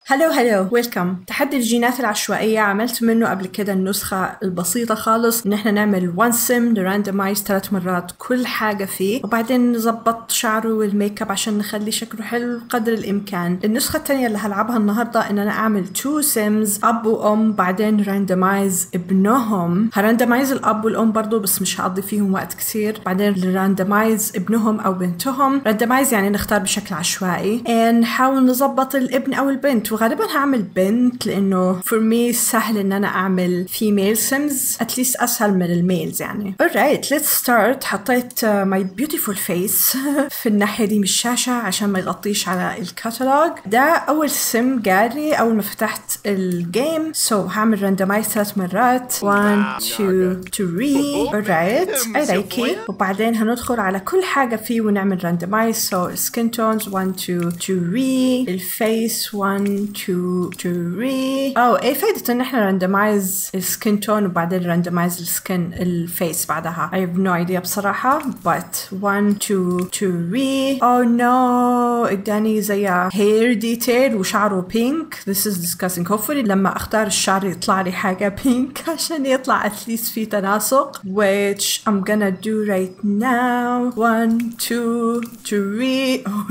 هلو هلو ويلكم تحدي الجينات العشوائية عملت منه قبل كده النسخة البسيطة خالص ان احنا نعمل وان سيم نراندمايز ثلاث مرات كل حاجة فيه وبعدين نظبط شعره والميك اب عشان نخلي شكله حلو قدر الامكان النسخة التانية اللي هلعبها النهاردة ان انا اعمل تو سيمز اب وام بعدين راندمايز ابنهم هراندمايز الاب والام برضو بس مش هقضي فيهم وقت كتير بعدين راندمايز ابنهم او بنتهم راندمايز يعني نختار بشكل عشوائي نحاول نظبط الابن او البنت وغالبا هعمل بنت لانه for me سهل ان انا اعمل female sims at least اسهل من الميلز يعني alright let's start حطيت uh, my beautiful face في الناحية دي من الشاشة عشان ما يغطيش على الكاتالوج ده اول سم جالي اول ما فتحت الجيم so هعمل randomize ثلاث مرات 1 2 3 alright I like it وبعدين هندخل على كل حاجة فيه ونعمل randomize so skin tones 1 2 3 الفيس 1 2 3 او ايه فايدة ان احنا راندمايز السكين تون وبعدين راندمايز السكين الفيس بعدها I have no idea بصراحة but 1 2 3 oh no اداني زي hair detail وشعره بينك this is disgusting hopefully لما اختار الشعر يطلع لي حاجة بينك عشان يطلع at least في تناسق which I'm gonna do right now 1 2 3 oh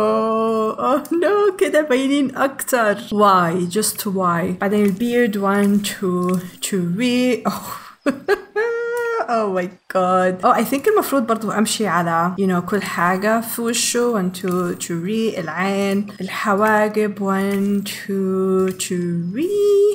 no oh no كده باينين اكتر why just why بعدين البيرد 1 2 3 oh oh my god oh I think المفروض برضو امشي على you know كل حاجة في وشه 1 2 3 العين الحواجب 1 2 3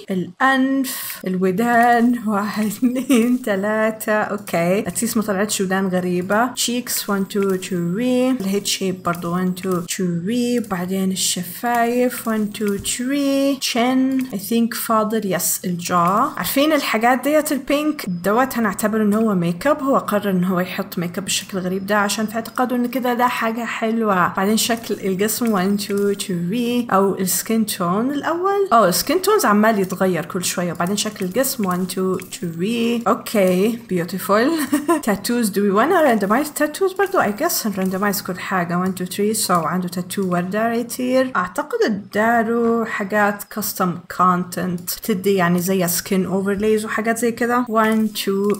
الانف الودان واحد اثنين ثلاثة اوكي اتليست ما طلعتش ودان غريبة cheeks 1 2 3 الهيد شيب برضو 1 2 3 بعدين الشفايف 1 2 3 chin I think فاضل يس الجا عارفين الحاجات ديت البينك دوت هنعتبر ان هو ميك اب هو قرر ان هو يحط ميك اب بالشكل الغريب ده عشان في اعتقاده ان كده ده حاجة حلوة بعدين شكل الجسم 1 2 3 او السكين تون الاول اه السكين تونز عمال يتغير كل شوية وبعدين شكل الجسم 1 2 3 اوكي بيوتيفول تاتوز do we wanna randomize تاتوز برضو I guess randomize كل حاجة 1 2 3 so عنده تاتو وردة right here اعتقد اداله حاجات custom content بتدي يعني زي سكين overlays وحاجات زي كده 1 2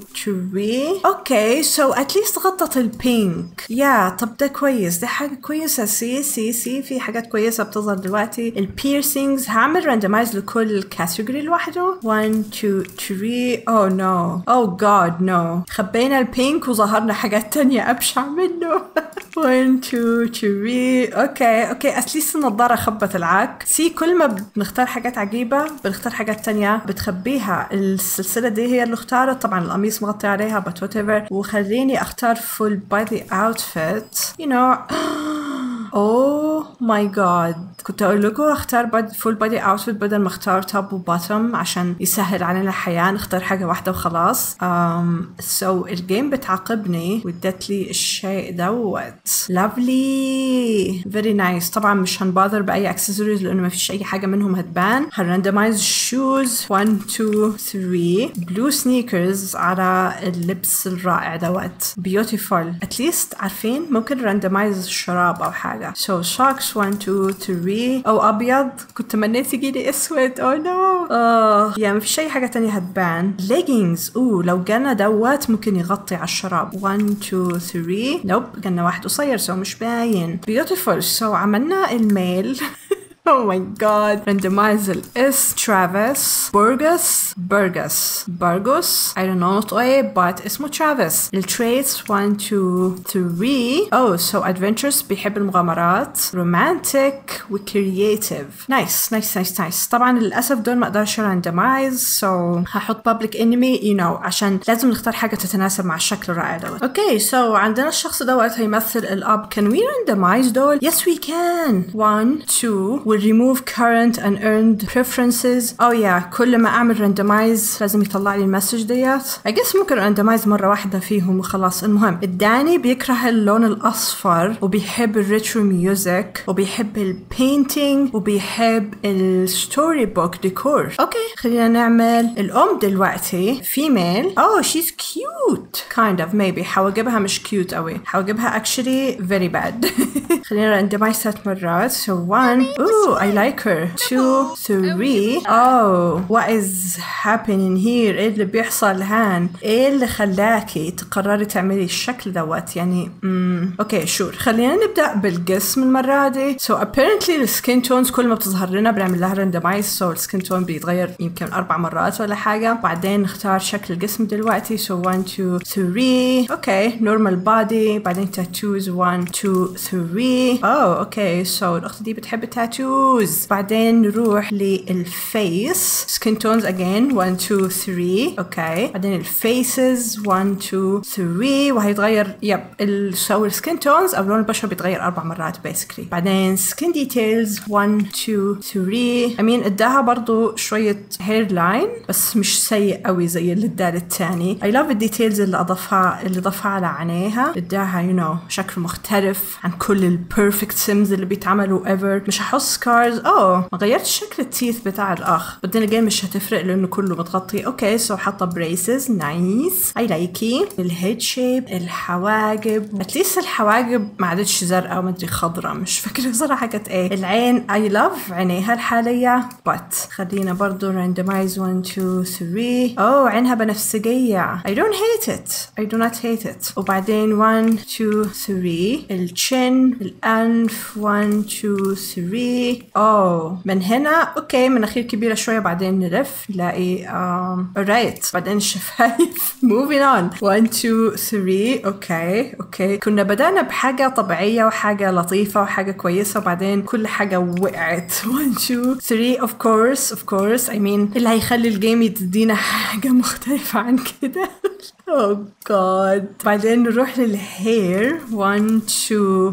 3 اوكي سو اتليست غطت البينك يا طب ده كويس ده حاجه كويسه سي سي سي في حاجات كويسه بتظهر دلوقتي البيرسينجز هعمل راندمايز لكل كاتيجوري لوحده 1 2 3 اوه نو اوه جاد نو خبينا البينك وظهرنا حاجات تانية ابشع منه 1 2 3 اوكي اوكي اتليست النظاره خبت العك سي كل ما بنختار حاجات عجيبه بنختار حاجات تانية بتخبيها السلسله دي هي اللي اختارت طبعا القميص مغطي عليها but whatever وخليني اختار full body outfit you know اوه ماي جاد كنت اقول لكم اختار فول بادي اوتفيت بدل ما اختار توب وباتم عشان يسهل علينا الحياه نختار حاجه واحده وخلاص um, سو so الجيم بتعاقبني وادت لي الشيء دوت لافلي فيري نايس طبعا مش هنبادر باي اكسسوارز لانه ما فيش اي حاجه منهم هتبان هنراندمايز شوز 1 2 3 بلو سنيكرز على اللبس الرائع دوت بيوتيفول اتليست عارفين ممكن راندمايز الشراب او حاجه سو شوكس 1 2 3 او ابيض كنت تمنيت يجيلي اسود او نو اه يا ما فيش اي حاجه تانية هتبان ليجينجز اوه لو جانا دوت ممكن يغطي على الشراب 1 2 3 نوب جانا واحد قصير سو مش باين بيوتيفول سو عملنا الميل Oh my god. Randomize الاس ترافيس بورجس برجس برجوس I don't know نطقه ايه but اسمه ترافيس التريتس 1 2 3 oh so adventurous بيحب المغامرات romantic وكرييتيف نايس نايس نايس نايس طبعا للاسف دول ما اقدرش راندمايز so هحط public enemy you know عشان لازم نختار حاجه تتناسب مع الشكل الرائع دوت اوكي okay, so عندنا الشخص دوت هيمثل الاب can we randomize دول yes we can 1 2 will remove current and earned preferences oh yeah كل ما اعمل randomize لازم يطلع لي المسج ديت I guess ممكن randomize مرة واحدة فيهم وخلاص المهم الداني بيكره اللون الاصفر وبيحب الريترو ميوزك وبيحب البينتينج وبيحب الستوري بوك ديكور اوكي خلينا نعمل الام دلوقتي female oh she's cute kind of maybe حواجبها مش cute قوي حواجبها actually very bad خلينا randomize ثلاث مرات so one ooh Ooh, I like her. Two, three. Oh, what is happening here? ايه اللي بيحصل هان؟ ايه اللي خلاكي تقرري تعملي الشكل دوت؟ يعني امم اوكي شور خلينا نبدا بالقسم المره دي. So apparently السكين تونز كل ما بتظهر لنا بنعمل لها راندمايز سو السكين تون بيتغير يمكن اربع مرات ولا حاجه بعدين نختار شكل الجسم دلوقتي so 1 2 3 اوكي نورمال بادي بعدين تاتوز 1 2 3 اوه اوكي سو الاخت دي بتحب التاتوز بعدين نروح للفيس سكين تونز اجين 1 2 3 اوكي بعدين الفيسز 1 2 3 وهيتغير يب سو السكين تونز او لون البشره بيتغير اربع مرات بيسكلي بعدين سكين ديتيلز 1 2 3 I mean اداها برضو شوية هير لاين بس مش سيء قوي زي اللي اداه الثاني I love الديتيلز اللي اضافها اللي ضافها على عينيها اداها يو you know شكل مختلف عن كل البيرفكت سيمز اللي بيتعملوا ايفر مش هحط سكارز اوه ما غيرتش شكل التيث بتاع الاخ بعدين الجيم مش هتفرق لانه كله متغطي اوكي سو حاطه بريسز نايس اي لايكي الهيد شيب الحواجب اتليست الحواجب ما عادتش زرقاء وما ادري خضراء مش فاكره بصراحه كانت ايه العين اي لاف عينيها الحاليه بس خلينا برضو randomize 1 2 3 اوه عينها بنفسجيه I don't hate it I do not hate it وبعدين 1 2 3 الشن الانف 1 2 3 اوه من هنا اوكي مناخير كبيره شويه بعدين نلف نلاقي um, alright بعدين الشفايف moving on 1 2 3 اوكي اوكي كنا بدأنا بحاجه طبيعيه وحاجه لطيفه وحاجه كويسه وبعدين كل حاجه وقعت 1 2 3 of course of course I mean اللي هيخلي الجيم يدينا حاجة مختلفة عن كده Oh god بعدين نروح للهير 1 2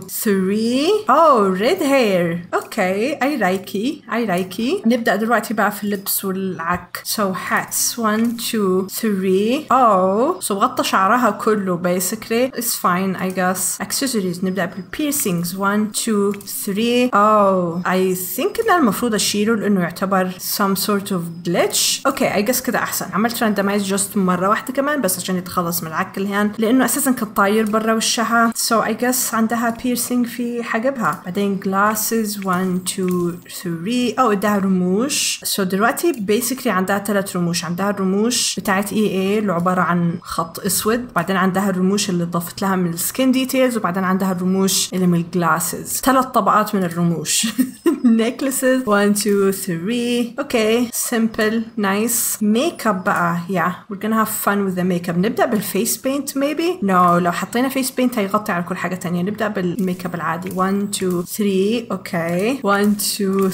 3 Oh red hair Okay I like it I like it نبدأ دلوقتي بقى في اللبس والعك So hats 1 2 3 Oh so غطى شعرها كله basically It's fine I guess Accessories نبدأ بالبيرسينجز 1 2 3 Oh I think إن المفروض أشيله لأنه يعتبر some sort of glitch اوكي اي جس كده احسن عملت راندمايز جاست مره واحده كمان بس عشان يتخلص من العك الهان لانه اساسا كان طاير برا وشها سو اي جس عندها بيرسينج في حاجبها بعدين جلاسز 1 2 3 او اداها رموش سو so دلوقتي بيسكلي عندها ثلاث رموش عندها الرموش بتاعت اي اي اللي عباره عن خط اسود بعدين عندها الرموش اللي ضفت لها من السكين ديتيلز وبعدين عندها الرموش اللي من الجلاسز ثلاث طبقات من الرموش necklaces 1 2 3 اوكي simple nice makeup بقى yeah we're gonna have fun with the makeup نبدأ بالفيس paint maybe no لو حطينا فيس paint هيغطي على كل حاجة تانية نبدأ بالميك اب العادي 1 2 3 اوكي 1 2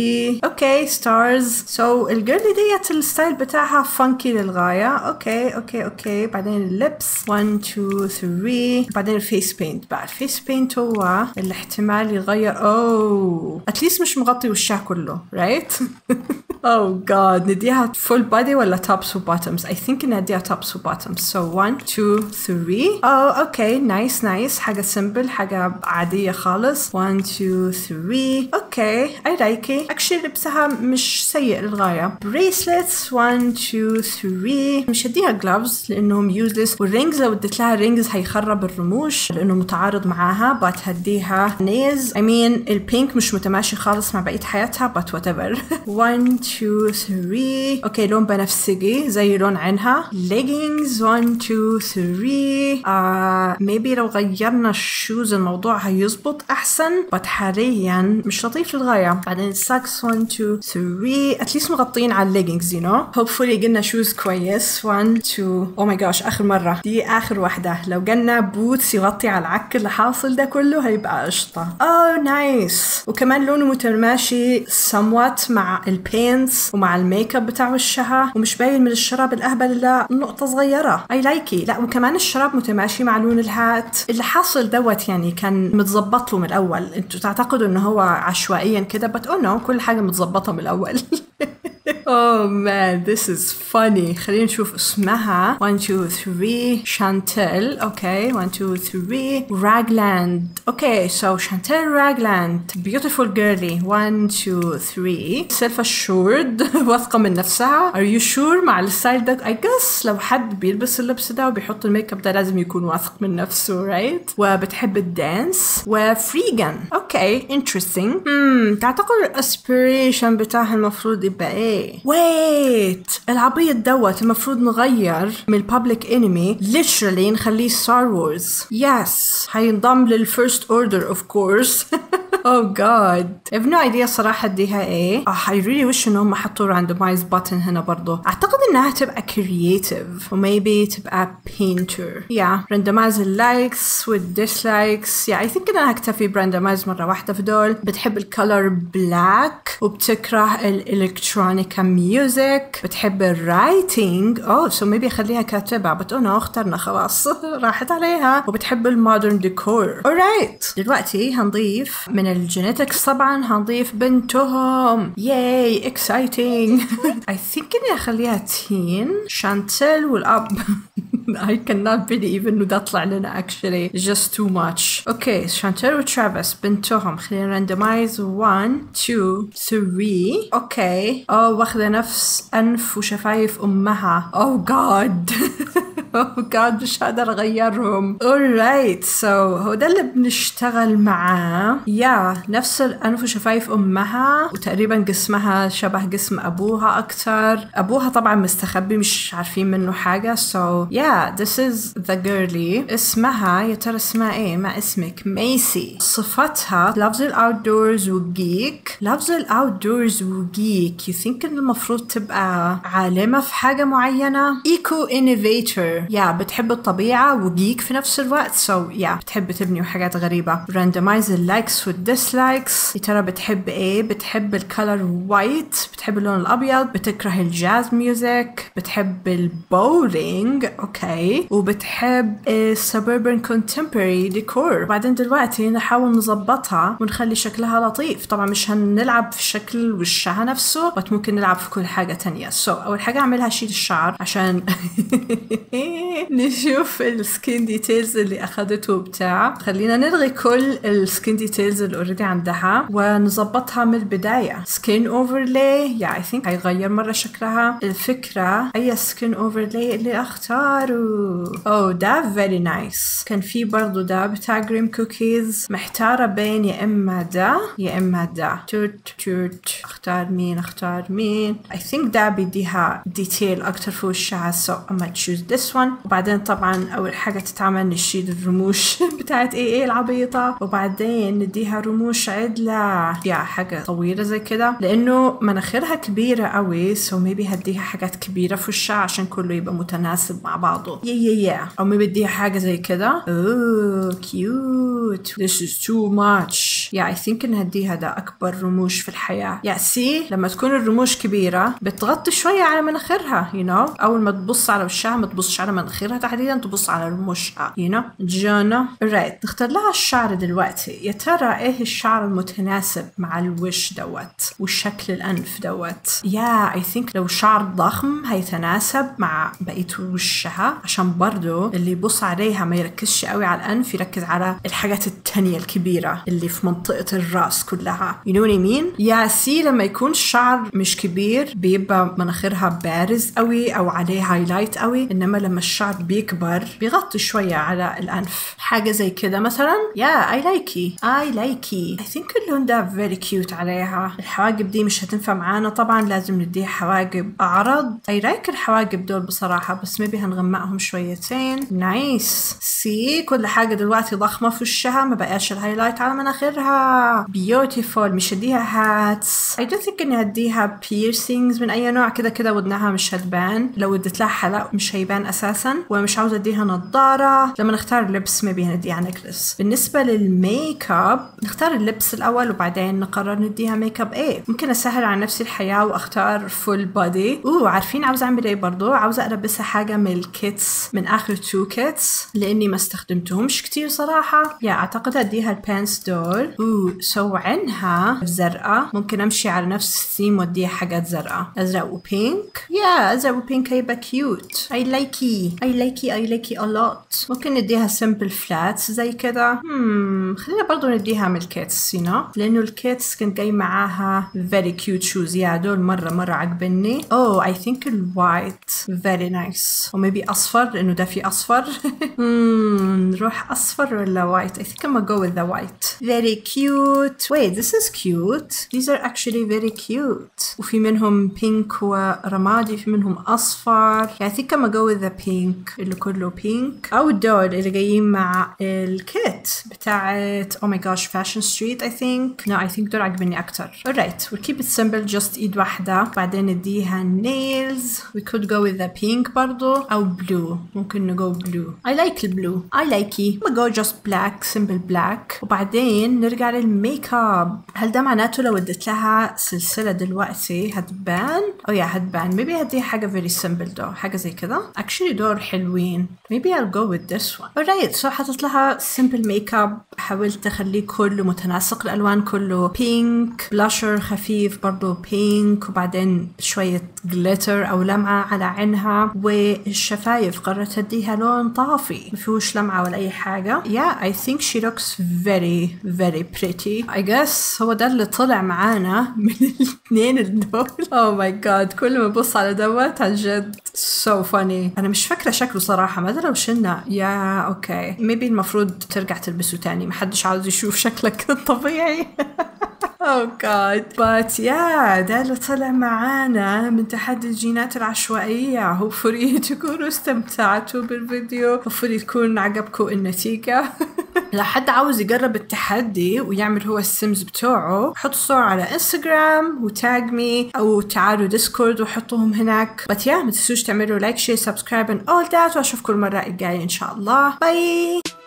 3 اوكي stars so الجيرلي ديت الستايل بتاعها funky للغاية اوكي اوكي اوكي بعدين اللبس 1 2 3 بعدين الفيس paint بقى الفيس paint هو اللي احتمال يغير اوه اتليست مش مغطي وشها كله right Oh god نديها full body ولا tops و bottoms I think نديها tops و bottoms so 1 2 3 oh okay nice nice حاجة simple حاجة عادية خالص 1 2 3 okay I like it actually لبسها مش سيء للغاية bracelets 1 2 3 مش هديها gloves لأنهم useless والرينجز لو اديت لها رينجز هيخرب الرموش لأنه متعارض معاها but هديها nails I mean البينك مش متماشي خالص مع بقية حياتها but whatever 1 2 3 اوكي لون بنفسجي زي لون عينها leggings 1 2 3 آه maybe لو غيرنا الشوز الموضوع هيزبط احسن بس حاليا مش لطيف للغايه بعدين ساكس 1 2 3 اتليست مغطين على الليجنجز يو نو هوبفولي قلنا شوز كويس 1 2 او ماي جاش اخر مره دي اخر واحده لو قلنا بوتس يغطي على العك اللي حاصل ده كله هيبقى قشطه اوه نايس وكمان لونه متماشي somewhat مع البينتس ومع الميك اب بتاع وشها ومش باين من الشراب الاهبل الا نقطه صغيره اي لايكي لا وكمان الشراب متماشي مع لون الهات اللي حاصل دوت يعني كان متظبط له من الاول انتوا تعتقدوا انه هو عشوائيا كده بس او نو كل حاجه متظبطه من الاول Oh man, this is funny. خلينا نشوف اسمها 1 2 3 شانتل اوكي 1 2 3 راجلاند اوكي so شانتل راجلاند beautiful girly 1 2 3 self assured واثقة من نفسها are you sure مع الستايل ده I guess لو حد بيلبس اللبس ده وبيحط الميك اب ده لازم يكون واثق من نفسه right وبتحب الدانس وفريجان اوكي اوكي interesting امم تعتقد الاسبريشن بتاعها المفروض يبقى ايه ويت العبيط دوت المفروض نغير من البابليك انمي literally نخليه ستار وورز يس هينضم للفيرست اوردر اوف كورس Oh god I have no idea صراحة اديها ايه oh, I really wish ان هم حطوا randomize button هنا برضو اعتقد انها تبقى creative و maybe تبقى painter yeah randomize اللايكس والديسلايكس yeah I think انها هكتفي براندمايز مرة واحدة في دول بتحب الكولر بلاك وبتكره الالكترونيكا ميوزك بتحب الرايتنج اوه سو ميبي اخليها كاتبة بس انا اخترنا خلاص راحت عليها وبتحب المودرن ديكور alright دلوقتي هنضيف من الجينيتكس طبعا هنضيف بنتهم ياي اكسايتنج I think اني اخليها تين شانتل والاب I cannot believe انه ده طلع لنا actually just too much اوكي شانتل وترافيس بنتهم خلينا randomize 1 2 3 اوكي اه واخدة نفس انف وشفايف امها oh god oh god مش هقدر اغيرهم alright so هو ده اللي بنشتغل معاه يا yeah, نفس الانف وشفايف امها وتقريبا جسمها شبه جسم ابوها اكتر ابوها طبعا مستخبي مش عارفين منه حاجة so yeah this is the girly اسمها يا ترى اسمها ايه ما اسمك ميسي صفتها loves ال outdoors وجيك loves ال outdoors وجيك you think ان المفروض تبقى عالمة في حاجة معينة eco innovator يا yeah, بتحب الطبيعة وجيك في نفس الوقت so يا yeah, بتحب تبني حاجات غريبة randomize اللايكس والديسلايكس يا ترى بتحب ايه بتحب الكالر وايت بتحب اللون الابيض بتكره الجاز ميوزك بتحب البولينج اوكي وبتحب السبربن كونتمبرري ديكور بعدين دلوقتي نحاول نظبطها ونخلي شكلها لطيف طبعا مش هنلعب في شكل وشها نفسه بس ممكن نلعب في كل حاجة تانية سو so, اول حاجة اعملها شيل الشعر عشان نشوف السكين ديتيلز اللي اخدته بتاع خلينا نلغي كل السكين ديتيلز اللي اوريدي عندها ونظبطها من البداية سكين اوفرلاي يا اي ثينك هيغير مرة شكلها الفكرة اي سكين اوفرلاي اللي اختاره اوه ده فيري نايس كان في برضو ده بتاع جريم كوكيز محتارة بين يا اما ده يا اما ده توت توت اختار مين اختار مين I think ده بيديها ديتيل اكتر في وشها so I might choose this one وبعدين طبعا اول حاجة تتعمل نشيل الرموش بتاعت ايه ايه العبيطة وبعدين نديها رموش عدلة فيها حاجة طويلة زي كده لانه مناخيرها كبيرة قوي so maybe هديها حاجات كبيرة في وشها عشان كله يبقى متناسب مع بعضه يا يا يا او maybe اديها حاجة زي كده اوه كيوت this is too much yeah I think ان هديها ده اكبر رموش في الحياة يا سي لما تكون الرموش كبيرة بتغطي شوية على مناخيرها you know اول ما تبص على وشها ما تبصش على مناخيرها تحديدا تبص على رموشها you know جانا رايت نختار لها الشعر دلوقتي يا ترى ايه الشعر المتناسب مع الوش دوت والشكل الانف دوت يا اي ثينك لو شعر ضخم هيتناسب مع بقيه وشها عشان برضو اللي يبص عليها ما يركزش قوي على الانف يركز على الحاجات التانية الكبيرة اللي في منطقة الراس كلها you know what I mean يا سي لما يكون الشعر مش كبير بيبقى مناخيرها بارز قوي او عليه هايلايت قوي انما لما الشعر بيكبر بيغطي شوية على الانف حاجة زي كده مثلا يا اي لايكي اي لايكي اي ثينك اللون ده فيري كيوت عليها الحواجب دي مش هتنفع معانا طبعا لازم نديها حواجب اعرض اي لايك الحواجب دول بصراحة بس ميبي هنغمقهم شويتين نايس سي كل حاجة دلوقتي ضخمة في وشها ما بقاش الهايلايت على مناخيرها بيوتيفول مش هديها هاتس اي دونت ثينك اني هديها بيرسينجز من اي نوع كده كده ودنها مش هتبان لو اديت لها حلق مش هيبان اساسا ومش عاوزة اديها نظارة لما نختار لبس ميبي هنديها نكلس بالنسبة للميك اب نختار اللبس الاول وبعدين نقرر نديها ميك اب ايه ممكن اسهل على نفسي الحياة واختار فول بودي اوه عارفين عاوزة اعمل ايه برضو عاوزة البسها حاجة من الكيتس من اخر تو كيتس لاني ما استخدمتهمش كتير صراحة يا اعتقد اديها البانس دول اوه سو عينها زرقاء ممكن امشي على نفس الثيم واديها حاجات زرقاء ازرق وبينك يا ازرق وبينك هيبقى كيوت اي لايكي اي لايكي اي لايكي ا لوت ممكن نديها سمبل فلاتس زي كده هم خلينا برضو نديها من الكيتس يو نو لانه الكيتس كان جاي معاها فيري كيوت شوز يا دول مرة مرة عجبني oh I think الوايت very nice or maybe أصفر لأنه ده في أصفر hmm, نروح أصفر ولا white I think I'm gonna go with the white very cute wait this is cute these are actually very cute وفي منهم pink ورمادي في منهم أصفر yeah, I think I'm gonna go with the pink اللي كله pink أو دول اللي جايين مع الكيت بتاعت oh my gosh fashion street I think no I think دول عجبني أكتر alright we'll keep it simple just إيد واحدة بعدين نديها nails we could go with the pink برضو أو blue ممكن نجو blue I like البلو I like it I'm go just black simple black وبعدين نرجع للميك اب هل ده معناته لو اديت لها سلسلة دلوقتي هتبان أو يا هتبان maybe هديها حاجة very simple دو حاجة زي كده actually دول حلوين maybe I'll go with this one alright so حطيت لها simple ميك اب حاولت اخليه كله متناسق الالوان كله بينك بلاشر خفيف برضو بينك وبعدين شوية جليتر او لمعة على عينها والشفايف قررت اديها لون طافي مفيهوش لمعة ولا اي حاجة yeah I think she looks very very pretty I guess هو ده اللي طلع معانا من الاثنين دول oh my god كل ما ابص على دوت عن جد so funny انا مش فاكرة شكله صراحة ما ادري لو شلنا يا اوكي maybe المفروض ترجع تلبسه تاني محدش عاوز يشوف شكلك كده طبيعي Oh god but yeah ده اللي طلع معانا من تحدي الجينات العشوائية hopefully تكونوا استمتعتوا بالفيديو hopefully تكون عجبكم النتيجة لو حد عاوز يجرب التحدي ويعمل هو السيمز بتوعه حط صور على انستغرام وتاج مي او تعالوا ديسكورد وحطوهم هناك but yeah ما تنسوش تعملوا لايك شير سبسكرايب and all that واشوفكم المرة الجاية ان شاء الله باي